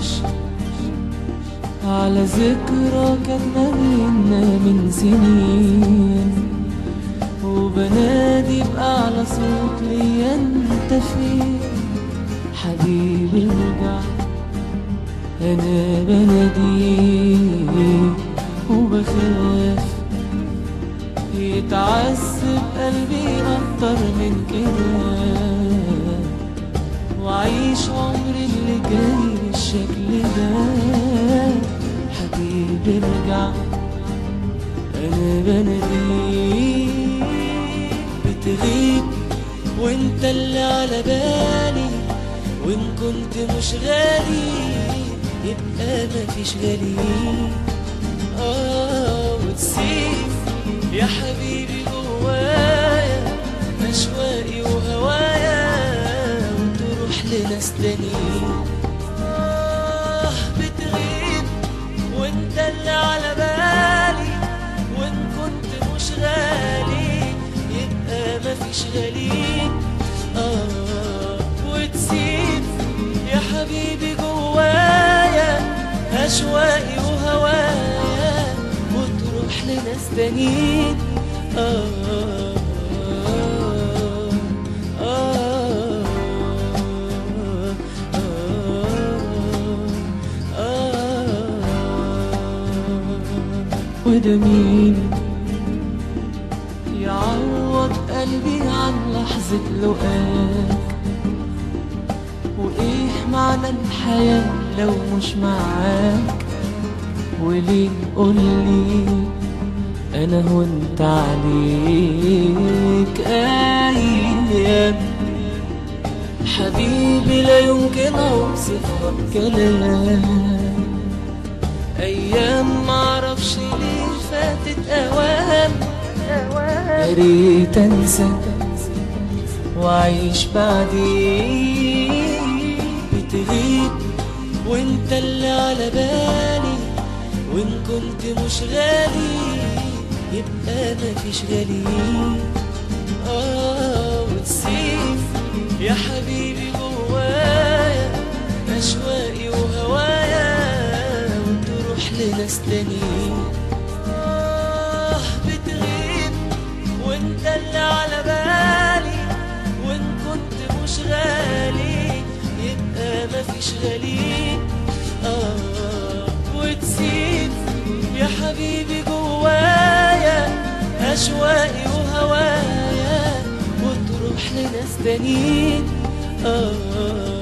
تندمش على ذكرى كانت ما بينا من سنين وبنادي بأعلى صوت ليا انت فين حبيبي ارجع انا بناديك وبخاف يتعذب قلبي اكتر من كده وعيش عمري اللي جاي بالشكل ده حبيبي ارجع انا بناديك بتغيب وانت اللي على بالي وان كنت مش غالي يبقى مفيش غالي اه وتسيب يا حبيبي جوايا اشواقي وهوايا وتروح لناس تانيين آه بتغيب وانت اللي على بالي وان كنت مش غالي يبقى مفيش غالي آه وتسيب يا حبيبي جوايا أشواقي وهوايا وتروح لناس تانيين آه آه آه وده مين يعوض قلبي عن لحظة لقاك وإيه معنى الحياة لو مش معاك وليه قولي أنا هونت عليك أيام حبيبي لا يمكن أوصفها بكلام أيام معرفش ليه فاتت أوام يا ريت أنسى وأعيش بعديك بتغيب وأنت اللي على بالي وإن كنت مش غالي يبقى مفيش غالي آه وتسيب يا حبيبي جوايا أشواقي وهوايا وتروح لناس تانيين آه بتغيب وانت اللي على بالي وان كنت مش غالي يبقى مفيش غالي آه وتسيب يا حبيبي جوايا أشواقي وهوايا وتروح لناس تانيين آه